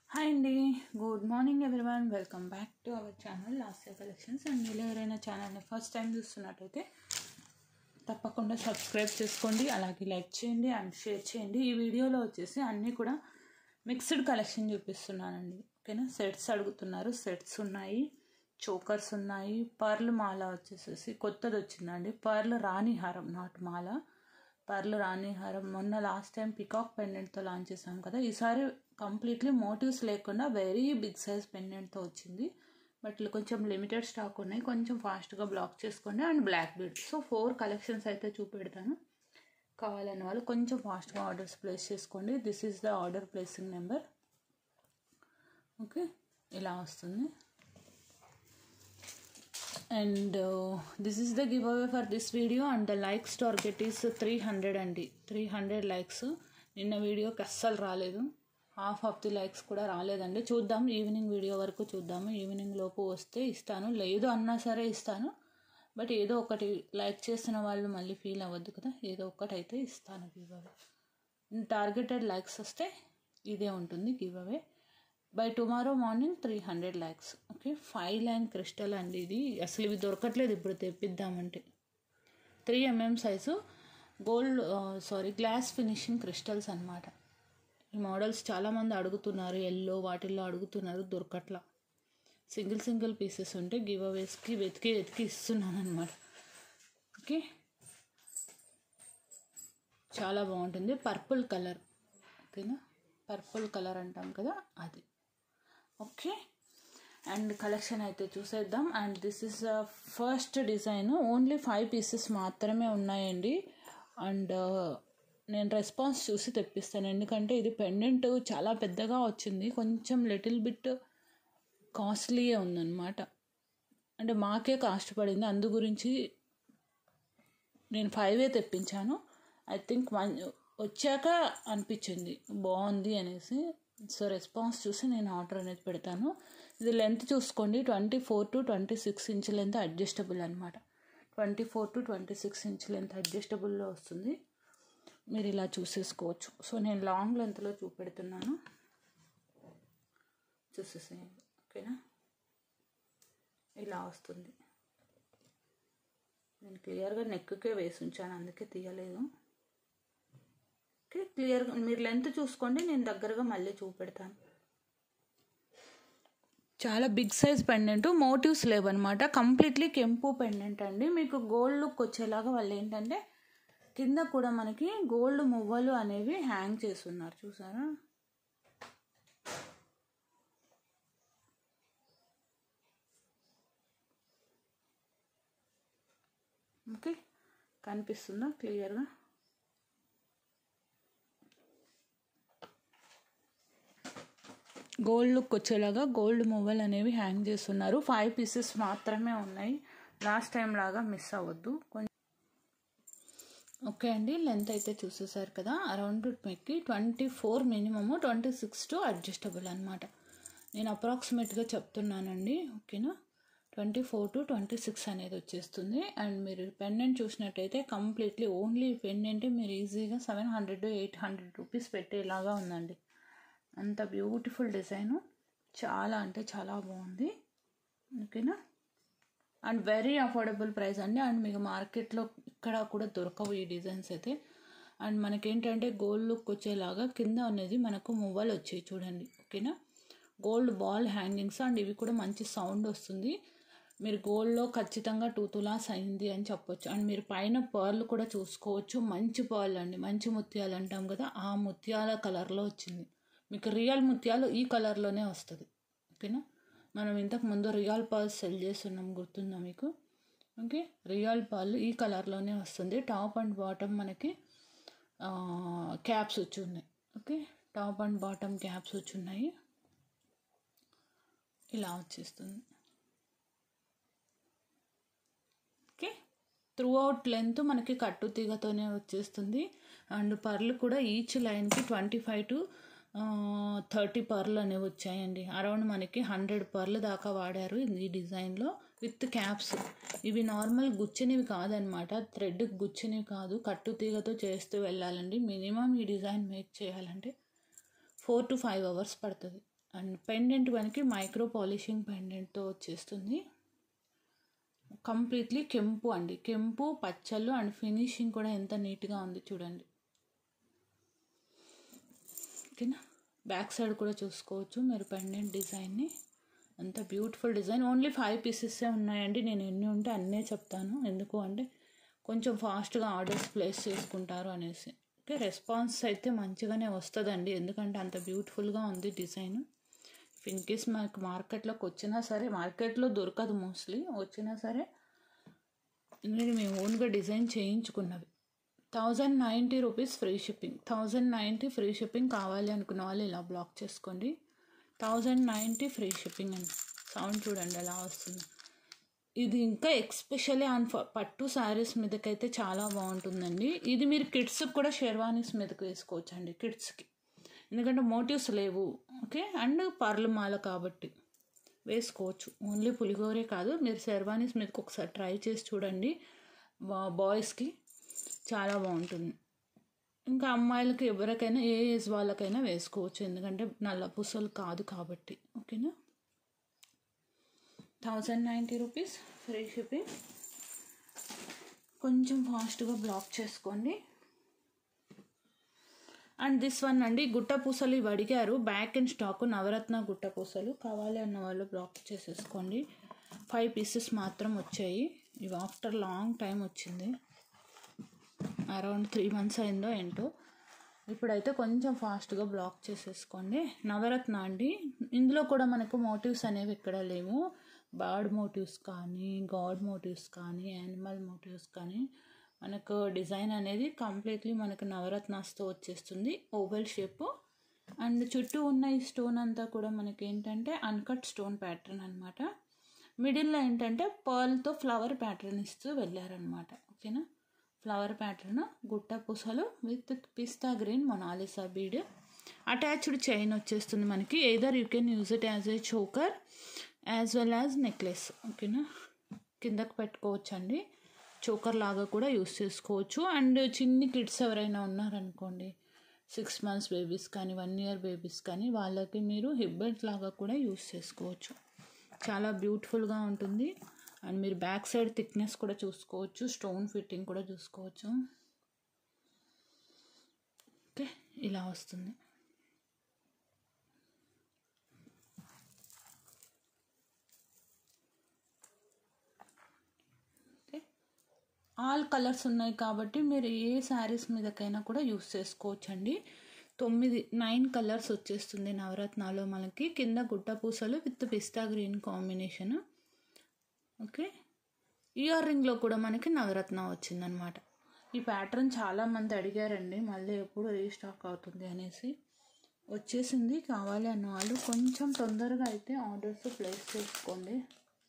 hi అండి good morning everyone welcome back to our channel last collections and మీరు ఎవరైనా ఛానల్ని ఫస్ట్ టైం చూస్తున్నట్టయితే తప్పకుండా సబ్స్క్రైబ్ చేసుకోండి అలాగే లైక్ చేయండి అండ్ షేర్ చేయండి ఈ వీడియోలో వచ్చేసి అన్నీ కూడా మిక్స్డ్ కలెక్షన్ చూపిస్తున్నానండి ఓకేనా సెట్స్ అడుగుతున్నారు సెట్స్ ఉన్నాయి చోకర్స్ ఉన్నాయి పర్ల్ మాల వచ్చేసేసి కొత్తది వచ్చిందండి పర్ల్ రాణి హారం నాట్ మాల పర్ల్ రాణి హారం మొన్న లాస్ట్ టైం పికాక్ పెండెంట్తో లాంచ్ చేసాం కదా ఈసారి కంప్లీట్లీ మోటివ్స్ లేకుండా వెరీ బిగ్ సైజ్ పెండెంట్తో వచ్చింది బట్ కొంచెం లిమిటెడ్ స్టాక్ ఉన్నాయి కొంచెం ఫాస్ట్గా బ్లాక్ చేసుకోండి and black bead so four collections అయితే చూపెడతాను కావాలని వాళ్ళు కొంచెం ఫాస్ట్గా ఆర్డర్స్ ప్లేస్ చేసుకోండి this is the order placing number okay ఇలా వస్తుంది and this is the giveaway for this video and the likes target is three hundred అండి త్రీ హండ్రెడ్ లైక్స్ నిన్న వీడియోకి అస్సలు రాలేదు హాఫ్ ఆఫ్ ది లైక్స్ కూడా రాలేదండి చూద్దాం ఈవినింగ్ వీడియో వరకు చూద్దాము ఈవినింగ్ లోపు వస్తే ఇస్తాను లేదు అన్నా సరే ఇస్తాను బట్ ఏదో ఒకటి లైక్ చేసిన వాళ్ళు మళ్ళీ ఫీల్ అవ్వద్దు కదా ఏదో ఒకటి అయితే ఇస్తాను గివ్ అవే టార్గెటెడ్ లైక్స్ వస్తే ఇదే ఉంటుంది giveaway by tomorrow morning three hundred likes okay five line crystal అండి ఇది అసలు ఇవి దొరకట్లేదు ఇప్పుడు తెప్పిద్దామంటే three mm size gold sorry glass finishing crystals అనమాట ఈ మోడల్స్ చాలామంది అడుగుతున్నారు ఎల్లో వాటిల్లో అడుగుతున్నారు దొరకట్లా సింగిల్ సింగిల్ పీసెస్ ఉంటే గివ్ అవేస్కి వెతికి వెతికి ఇస్తున్నాను అనమాట ఓకే చాలా బాగుంటుంది పర్పుల్ కలర్ ఓకేనా పర్పుల్ కలర్ అంటాం కదా అది ఓకే అండ్ కలెక్షన్ అయితే చూసేద్దాం and this is first design only five pieces మాత్రమే ఉన్నాయండి అండ్ నేను రెస్పాన్స్ చూసి తెప్పిస్తాను ఎందుకంటే ఇది పెండెంట్ చాలా పెద్దగా వచ్చింది కొంచెం లిటిల్ బిట్ కాస్ట్లీయే ఉందన్నమాట అంటే మాకే కాస్ట్ పడింది అందు గురించి నేను ఫైవే తెప్పించాను ఐ థింక్ వన్ వచ్చాక అనిపించింది బాగుంది అనేసి సో రెస్పాన్స్ చూసి నేను ఆర్డర్ అనేది పెడతాను ఇది లెంత్ చూసుకోండి twenty four to twenty six inch length adjustable అనమాట twenty four to twenty six inch length అడ్జస్టబుల్లో వస్తుంది మీరు ఇలా చూసేసుకోవచ్చు సో నేను లాంగ్ లెంత్లో చూపెడుతున్నాను చూసేసేయండి ఓకేనా ఇలా వస్తుంది నేను క్లియర్గా నెక్కే వేసి ఉంచాను అందుకే తీయలేదు ఓకే క్లియర్గా మీరు లెంత్ చూసుకోండి నేను దగ్గరగా మళ్ళీ చూపెడతాను చాలా బిగ్ సైజ్ పెండెంట్ మోటివ్స్ లేవన్నమాట కంప్లీట్లీ కెంపు పెండెంట్ అండి మీకు గోల్డ్ లుక్ వచ్చేలాగా వాళ్ళు ఏంటంటే కింద కూడా మనకి గోల్డ్ మువ్వలు అనేవి హ్యాంగ్ చేస్తున్నారు చూసారా ఓకే కనిపిస్తుందా క్లియర్గా గోల్డ్ లుక్ వచ్చేలాగా గోల్డ్ మొబైల్ అనేవి హ్యాంగ్ చేస్తున్నారు ఫైవ్ పీసెస్ మాత్రమే ఉన్నాయి లాస్ట్ టైం లాగా మిస్ అవ్వద్దు కొంచెం ఓకే అండి లెంత్ అయితే చూసేసారు కదా అరౌండ్ మీకు twenty four minimum twenty six to adjustable అనమాట నేను అప్రాక్సిమేట్గా చెప్తున్నానండి ఓకేనా twenty four to twenty six అనేది వచ్చేస్తుంది అండ్ మీరు పెండెంట్ చూసినట్టయితే కంప్లీట్లీ ఓన్లీ పెండెంట్ మీరు ఈజీగా seven hundred eight hundred rupees పెట్టేలాగా ఉందండి అంత బ్యూటిఫుల్ డిజైను చాలా అంటే చాలా బాగుంది ఓకేనా అండ్ వెరీ అఫోర్డబుల్ ప్రైస్ అండి అండ్ మీకు మార్కెట్లో ఇక్కడ కూడా దొరకవు ఈ డిజైన్స్ అయితే అండ్ మనకేంటంటే గోల్డ్ లుక్ వచ్చేలాగా కింద అనేది మనకు మువ్వలు వచ్చాయి చూడండి ఓకేనా గోల్డ్ బాల్ హ్యాంగింగ్స్ అండ్ ఇవి కూడా మంచి సౌండ్ వస్తుంది మీరు గోల్డ్లో ఖచ్చితంగా టూ తులాస్ అయింది అని చెప్పొచ్చు అండ్ మీరు పైన పర్ల్ కూడా చూసుకోవచ్చు మంచి పర్ల్ అండి మంచి ముత్యాలు అంటాం కదా ఆ ముత్యాల కలర్లో వచ్చింది మీకు రియల్ ముత్యాలు ఈ కలర్లోనే వస్తుంది ఓకేనా మనం ఇంతకు ముందు రియల్ పర్ల్స్ సెల్ చేస్తున్నాం గుర్తుందా మీకు ఓకే రియల్ పర్ల్ ఈ కలర్లోనే వస్తుంది టాప్ అండ్ బాటమ్ మనకి క్యాప్స్ వచ్చి ఉన్నాయి okay top and bottom caps వచ్చి ఉన్నాయి ఇలా వచ్చేస్తుంది ఓకే త్రూ అవుట్ లెంత్ మనకి కట్టు తీగతోనే వచ్చేస్తుంది అండ్ పర్లు కూడా ఈచ్ లైన్కి twenty five to thirty pearl అనేవి వచ్చాయండి అరౌండ్ మనకి హండ్రెడ్ పర్లు దాకా వాడారు ఈ డిజైన్లో విత్ క్యాప్స్ ఇవి నార్మల్ గుచ్చినవి కాదనమాట థ్రెడ్ గుచ్చినవి కాదు కట్టు తీగతో చేస్తూ వెళ్ళాలండి మినిమం ఈ డిజైన్ మేక్ చేయాలంటే ఫోర్ టు ఫైవ్ అవర్స్ పడుతుంది అండ్ పెండెంట్ మనకి మైక్రో పాలిషింగ్ పెండెంట్తో వచ్చేస్తుంది కంప్లీట్లీ కెంపు అండి కెంపు పచ్చళ్ళు అండ్ ఫినిషింగ్ కూడా ఎంత నీట్గా ఉంది చూడండి ఓకేనా బ్యాక్ సైడ్ కూడా చూసుకోవచ్చు మీరు పెండెంట్ డిజైన్ని అంత బ్యూటిఫుల్ డిజైన్ ఓన్లీ ఫైవ్ పీసెస్సే ఉన్నాయండి నేను ఎన్ని ఉంటే అన్నే చెప్తాను ఎందుకు అంటే కొంచెం ఫాస్ట్గా ఆర్డర్స్ ప్లేస్ చేసుకుంటారు అనేసి ఓకే రెస్పాన్స్ అయితే మంచిగానే వస్తుందండి ఎందుకంటే అంత బ్యూటిఫుల్గా ఉంది డిజైన్ ఇన్ కేస్ మనకు మార్కెట్లోకి వచ్చినా సరే మార్కెట్లో దొరకదు మోస్ట్లీ వచ్చినా సరే ఇది మేము ఓన్గా డిజైన్ చేయించుకున్నవి thousand ninety rupees free shipping thousand ninety free shipping కావాలి అనుకున్న వాళ్ళు ఇలా బ్లాక్ చేసుకోండి థౌజండ్ నైంటీ ఫ్రీ షిప్పింగ్ అండి సౌండ్ చూడండి ఎలా వస్తుంది ఇది ఇంకా ఎక్స్పెషల్లీ ఆన్ పట్టు శారీస్ మీదకైతే చాలా బాగుంటుందండి ఇది మీరు కిడ్స్కి కూడా షెర్వానీస్ మీదకి వేసుకోవచ్చు అండి కిడ్స్కి ఎందుకంటే మోటివ్స్ లేవు ఓకే అండ్ పర్లు మాల కాబట్టి వేసుకోవచ్చు ఓన్లీ పులిగోరే కాదు మీరు షెర్వానీస్ మీదకి ఒకసారి ట్రై చేసి చూడండి బాయ్స్కి చాలా బాగుంటుంది ఇంకా అమ్మాయిలకి ఎవరికైనా ఏ ఏజ్ వాళ్ళకైనా వేసుకోవచ్చు ఎందుకంటే నల్ల పూసలు కాదు కాబట్టి ఓకేనా thousand ninety rupees free shipping కొంచెం ఫాస్ట్గా బ్లాక్ చేసుకోండి అండ్ దిస్ వన్ అండి గుట్ట పూసలు ఇవి అడిగారు బ్యాక్ అండ్ స్టాక్ నవరత్న గుట్ట పూసలు కావాలి అన్న వాళ్ళు బ్లాక్ చేసేసుకోండి ఫైవ్ పీసెస్ మాత్రం వచ్చాయి ఇవి ఆఫ్టర్ లాంగ్ టైం వచ్చింది అరౌండ్ త్రీ మంత్స్ అయిందో ఏంటో ఇప్పుడైతే కొంచెం ఫాస్ట్గా బ్లాక్ చేసేసుకోండి నవరత్న అండి ఇందులో కూడా మనకు మోటివ్స్ అనేవి ఎక్కడ లేవు బర్డ్ మోటివ్స్ కానీ గాడ్ మోటివ్స్ కానీ యానిమల్ మోటివ్స్ కానీ మనకు డిజైన్ అనేది కంప్లీట్లీ మనకు నవరత్నాస్తో వచ్చేస్తుంది ఓవెల్ షేప్ అండ్ చుట్టూ ఉన్న ఈ స్టోన్ అంతా కూడా మనకి ఏంటంటే అన్కట్ స్టోన్ ప్యాటర్న్ అనమాట మిడిల్లో ఏంటంటే పర్ల్తో ఫ్లవర్ ప్యాటర్న్ ఇస్తూ వెళ్ళారనమాట ఓకేనా ఫ్లవర్ ప్యాటర్న్ గుట్ట పూసలు with pista green Mona Lisa bead attached chain వచ్చేస్తుంది మనకి either you can use it as a choker as well as necklace ఓకేనా కిందకు పెట్టుకోవచ్చు అండి చోకర్ లాగా కూడా యూస్ చేసుకోవచ్చు అండ్ చిన్ని కిడ్స్ ఎవరైనా ఉన్నారనుకోండి సిక్స్ మంత్స్ బేబీస్ కానీ వన్ ఇయర్ బేబీస్ కానీ వాళ్ళకి మీరు హిప్ బెల్ట్ లాగా కూడా యూస్ చేసుకోవచ్చు చాలా బ్యూటిఫుల్గా ఉంటుంది అండ్ మీరు బ్యాక్ సైడ్ థిక్నెస్ కూడా చూసుకోవచ్చు స్టోన్ ఫిట్టింగ్ కూడా చూసుకోవచ్చు ఓకే ఇలా వస్తుంది ఓకే ఆల్ కలర్స్ ఉన్నాయి కాబట్టి మీరు ఏ శారీస్ మీదకైనా కూడా యూస్ చేసుకోవచ్చు అండి తొమ్మిది నైన్ కలర్స్ వచ్చేస్తుంది నవరత్నాలో మనకి కింద గుట్ట పూసలు with pista green combination okay ear రింగ్లో కూడా మనకి నవరత్న వచ్చిందనమాట ఈ ప్యాటర్న్ చాలామంది అడిగారండి మళ్ళీ ఎప్పుడు రీస్టాక్ అవుతుంది అనేసి వచ్చేసింది కావాలి అన్న వాళ్ళు కొంచెం తొందరగా అయితే ఆర్డర్స్ ప్లేస్ చేసుకోండి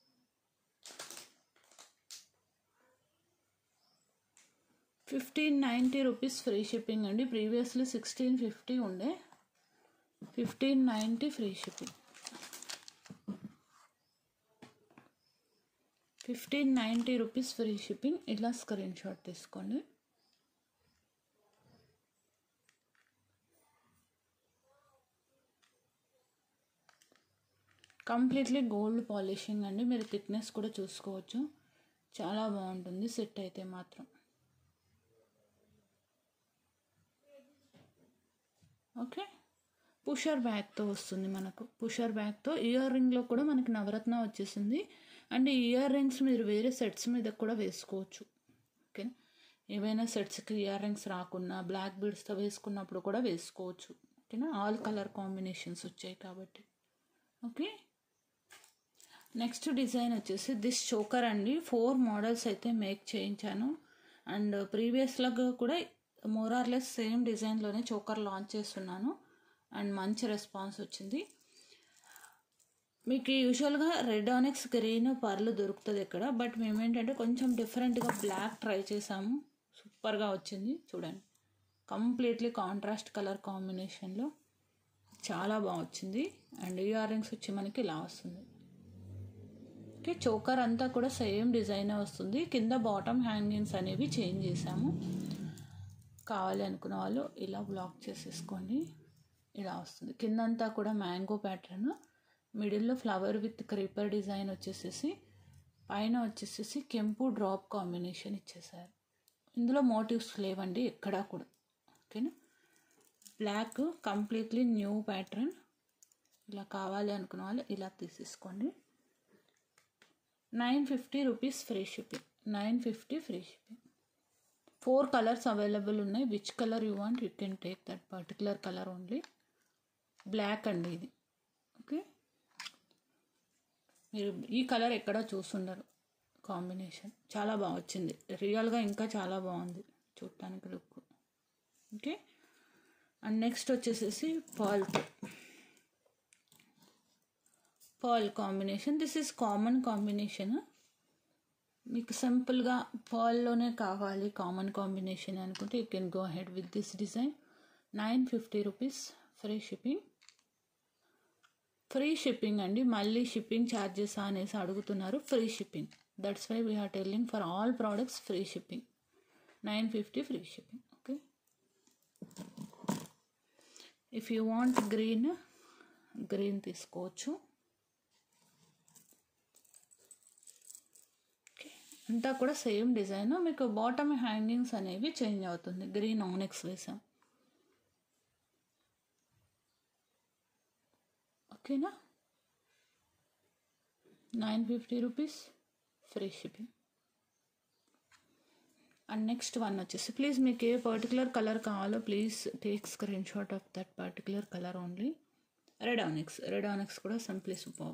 fifteen ninety rupees free shipping అండి ప్రీవియస్లీ సిక్స్టీన్ ఫిఫ్టీ ఉండే fifteen ninety free shipping fifteen ninety rupees free shipping ఇలా స్క్రీన్ షాట్ తీసుకోండి కంప్లీట్లీ గోల్డ్ పాలిషింగ్ అండి మీరు థిక్నెస్ కూడా చూసుకోవచ్చు చాలా బాగుంటుంది సెట్ అయితే మాత్రం ఓకే పుషర్ బ్యాగ్తో వస్తుంది మనకు పుషర్ బ్యాగ్తో ఇయర్ రింగ్లో కూడా మనకి నవరత్న వచ్చేసింది అండ్ ఇయర్ రింగ్స్ మీరు వేరే సెట్స్ మీద కూడా వేసుకోవచ్చు ఓకే ఏవైనా సెట్స్కి ఇయర్ రింగ్స్ రాకున్నా బ్లాక్ బీడ్స్తో వేసుకున్నప్పుడు కూడా వేసుకోవచ్చు ఓకేనా ఆల్ కలర్ కాంబినేషన్స్ వచ్చాయి కాబట్టి ఓకే నెక్స్ట్ డిజైన్ వచ్చేసి దిస్ చోకర్ అండి ఫోర్ మోడల్స్ అయితే మేక్ చేయించాను అండ్ ప్రీవియస్లాగా కూడా మోరార్లెస్ సేమ్ డిజైన్లోనే చోకర్ లాంచ్ చేస్తున్నాను అండ్ మంచి రెస్పాన్స్ వచ్చింది మీకు యూజువల్గా రెడ్ ఆనిక్స్ గ్రీన్ పర్లు దొరుకుతుంది ఇక్కడ బట్ మేము ఏంటంటే కొంచెం డిఫరెంట్గా బ్లాక్ ట్రై చేసాము సూపర్గా వచ్చింది చూడండి కంప్లీట్లీ కాంట్రాస్ట్ కలర్ కాంబినేషన్లో చాలా బాగా వచ్చింది అండ్ ఇయర్ రింగ్స్ వచ్చి మనకి ఇలా వస్తుంది ఓకే చోకర్ అంతా కూడా సేమ్ డిజైన్ వస్తుంది కింద బాటమ్ హ్యాంగింగ్స్ అనేవి చేంజ్ చేసాము కావాలి అనుకున్న వాళ్ళు ఇలా బ్లాక్ చేసేసుకోండి ఇలా వస్తుంది కిందంతా కూడా మ్యాంగో ప్యాటర్న్ మిడిల్లో ఫ్లవర్ విత్ క్రీపర్ డిజైన్ వచ్చేసేసి పైన వచ్చేసేసి కెంపు డ్రాప్ కాంబినేషన్ ఇచ్చేసారు ఇందులో మోటివ్స్ లేవండి ఎక్కడా కూడా ఓకేనా బ్లాక్ కంప్లీట్లీ న్యూ ప్యాటర్న్ ఇలా కావాలి అనుకున్న వాళ్ళు ఇలా తీసేసుకోండి nine fifty rupees free shipping nine fifty free shipping four colours available ఉన్నాయి which colour you want you can take that particular colour only black అండి ఇది ఓకే మీరు ఈ కలర్ ఎక్కడ చూస్తుండరు కాంబినేషన్ చాలా బాగా వచ్చింది రియల్గా ఇంకా చాలా బాగుంది చూడటానికి లుక్ ఓకే అండ్ నెక్స్ట్ వచ్చేసేసి పర్ల్తో pearl combination this is common combination మీకు సింపుల్గా పర్ల్లోనే కావాలి కామన్ కాంబినేషన్ అనుకుంటే you can go ahead with this design nine fifty rupees free shipping free shipping అండి మళ్ళీ షిప్పింగ్ ఛార్జెస్ అనేసి అడుగుతున్నారు free shipping that's why we are telling for all products free shipping nine fifty free shipping okay if you want green green తీసుకోవచ్చు okay అంతా కూడా same design మీకు bottom hangings అనేవి change అవుతుంది గ్రీన్ ఆనెక్స్ వేసాం ఓకేనా nine fifty rupees free shipping and next one వచ్చేసి please మీకు ఏ పర్టికులర్ కలర్ కావాలో please take screen shot of that particular colour only red onyx red onyx కూడా simply super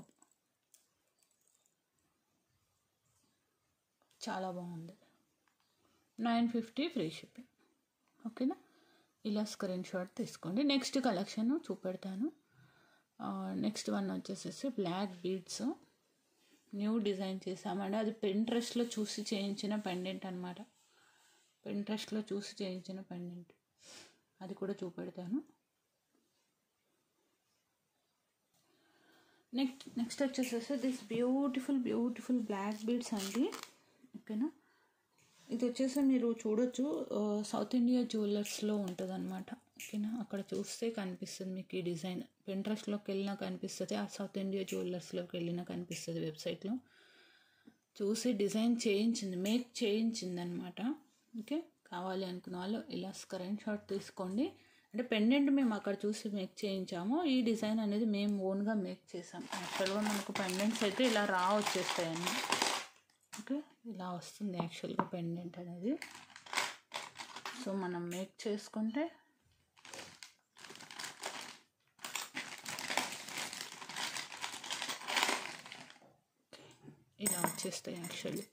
చాలా బాగుంది నైన్ ఫిఫ్టీ ఫ్రీ షిప్పింగ్ ఓకేనా ఇలా screen shot తీసుకోండి next collection చూపెడతాను నెక్స్ట్ వన్ వచ్చేసేసి బ్లాక్ బీడ్స్ న్యూ డిజైన్ చేసామండి అది పెంట్రెస్ట్లో చూసి చేయించిన పెండెంట్ అనమాట పెంట్రెస్ట్లో చూసి చేయించిన పెండెంట్ అది కూడా చూపెడతాను నెక్స్ట్ నెక్స్ట్ వచ్చేసేసి this beautiful beautiful black beads అండి ఓకేనా ఇది వచ్చేసి మీరు చూడొచ్చు సౌత్ ఇండియా జ్యువెలర్స్లో ఉంటుంది అనమాట ఓకేనా అక్కడ చూస్తే కనిపిస్తుంది మీకు ఈ డిజైన్ పెంట్రెస్ట్లోకి వెళ్ళినా కనిపిస్తుంది ఆ సౌత్ ఇండియా జ్యువెలర్స్లోకి వెళ్ళినా కనిపిస్తుంది వెబ్సైట్లో చూసి డిజైన్ చేయించింది మేక్ చేయించింది అనమాట ఓకే కావాలి అనుకున్న వాళ్ళు ఇలా స్క్రీన్ షాట్ తీసుకోండి అంటే పెండెంట్ మేము అక్కడ చూసి మేక్ చేయించాము ఈ డిజైన్ అనేది మేము ఓన్గా మేక్ చేసాం యాక్చువల్గా మనకు పెండెంట్స్ అయితే ఇలా రా వచ్చేస్తాయండి ఓకే ఇలా వస్తుంది యాక్చువల్గా పెండెంట్ అనేది సో మనం మేక్ చేసుకుంటే ఇలా వచ్చేస్తాయి యాక్చువల్లీ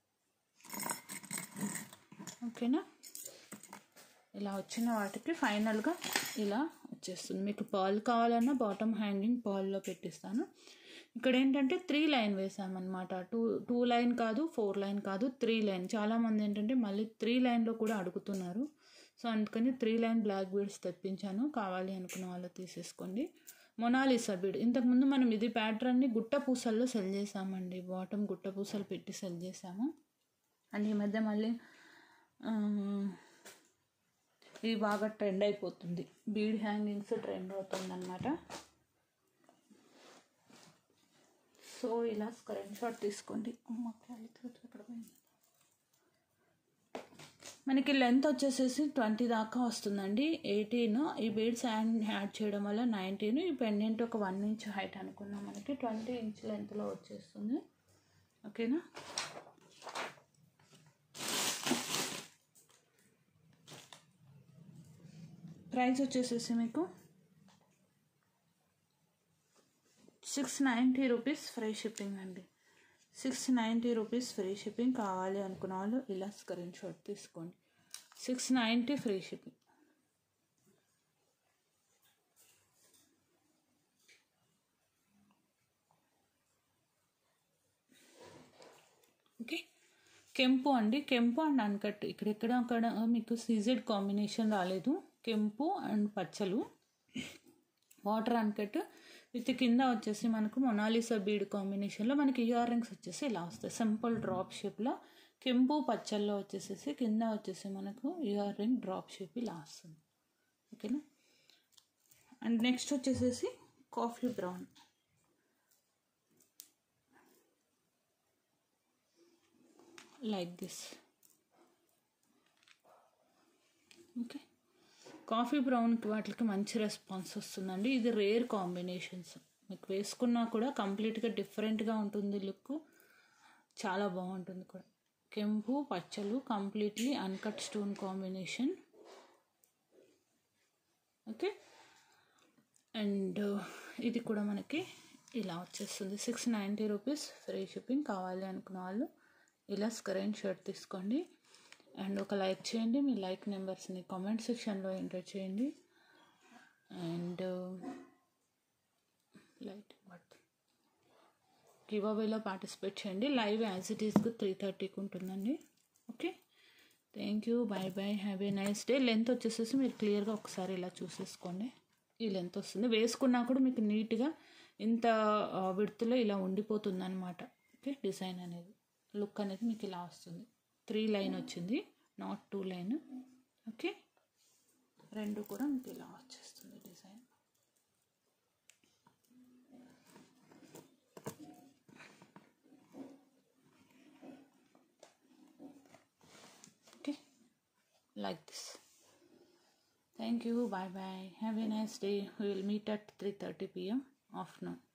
ఓకేనా ఇలా వచ్చిన వాటికి ఫైనల్గా ఇలా వచ్చేస్తుంది మీకు పాల్ కావాలన్నా బాటమ్ హ్యాంగింగ్ పాల్లో పెట్టిస్తాను ఇక్కడ ఏంటంటే త్రీ లైన్ వేసామన్నమాట టూ టూ లైన్ కాదు ఫోర్ లైన్ కాదు త్రీ లైన్ చాలామంది ఏంటంటే మళ్ళీ త్రీ లైన్లో కూడా అడుగుతున్నారు సో అందుకని త్రీ లైన్ బ్లాక్ బీడ్స్ తెప్పించాను కావాలి అనుకున్న వాళ్ళు తీసేసుకోండి మొనాలిసా బీడ్ ఇంతకుముందు మనం ఇది ప్యాటర్న్ని గుట్ట పూసల్లో సెల్ చేసామండి బాటమ్ గుట్ట పూసలు పెట్టి సెల్ చేసాము అండ్ ఈ మధ్య మళ్ళీ ఇది బాగా ట్రెండ్ అయిపోతుంది బీడ్ హ్యాంగింగ్స్ ట్రెండ్ అవుతుంది అనమాట సో ఇలా స్క్రీన్ షాట్ తీసుకోండి ఎక్కడ పోయింది మనకి లెంత్ వచ్చేసేసి ట్వంటీ దాకా వస్తుందండి ఎయిటీన్ ఈ బీడ్స్ హ్యాండ్ యాడ్ చేయడం వల్ల నైన్టీన్ ఈ పెండెంట్ ఒక వన్ ఇంచ్ హైట్ అనుకున్నాం మనకి ట్వంటీ ఇంచ్ లెంత్లో వచ్చేస్తుంది ఓకేనా ప్రైస్ వచ్చేసేసి మీకు six ninety rupees free shipping అండి six ninety rupees free shipping కావాలి అనుకున్న వాళ్ళు ఇలా స్క్రీన్ షాట్ తీసుకోండి six ninety free shipping okay కెంపు అండి కెంపు అండ్ అన్కట్ ఇక్కడెక్కడ అక్కడ మీకు సీజెడ్ కాంబినేషన్ రాలేదు కెంపు అండ్ పచ్చలు వాటర్ అన్కట్ విత్ కింద వచ్చేసి మనకు మొనాలిసా బీడ్ కాంబినేషన్లో మనకి ఇయర్ రింగ్స్ వచ్చేసి ఇలా వస్తాయి సింపుల్ డ్రాప్ షేప్లో కెంపు పచ్చల్లో వచ్చేసేసి కింద వచ్చేసి మనకు ఇయర్ రింగ్ డ్రాప్ షేప్ ఇలా వస్తుంది ఓకేనా అండ్ నెక్స్ట్ వచ్చేసేసి coffee brown like this okay coffee బ్రౌన్కి వాటికి మంచి రెస్పాన్స్ వస్తుందండి ఇది రేర్ కాంబినేషన్స్ మీకు వేసుకున్నా కూడా కంప్లీట్గా డిఫరెంట్గా ఉంటుంది లుక్ చాలా బాగుంటుంది కూడా కెంపు పచ్చలు completely uncut stone combination okay and ఇది కూడా మనకి ఇలా వచ్చేస్తుంది six ninety rupees free shipping కావాలి అనుకున్న వాళ్ళు ఇలా స్క్రీన్ షాట్ తీసుకోండి అండ్ ఒక లైక్ చేయండి మీ లైక్ నెంబర్స్ని కామెంట్ సెక్షన్లో ఎంటర్ చేయండి అండ్ లైట్ బట్ గివ్ అవేలో పార్టిసిపేట్ చేయండి లైవ్ యాజ్ ఇట్ ఈస్కి త్రీ థర్టీకి ఉంటుందండి okay thank you bye bye have a nice day length వచ్చేసేసి మీరు క్లియర్గా ఒకసారి ఇలా చూసేసుకోండి ఈ లెంత్ వస్తుంది వేసుకున్నా కూడా మీకు నీట్గా ఇంత విడుతులో ఇలా ఉండిపోతుంది అనమాట ఓకే డిజైన్ అనేది లుక్ అనేది మీకు ఇలా వస్తుంది త్రీ లైన్ వచ్చింది నాట్ టూ లైన్ ఓకే రెండు కూడా మీకు ఇలా వచ్చేస్తుంది design okay like this thank you bye bye have a nice day we will meet at 3:30 pm afternoon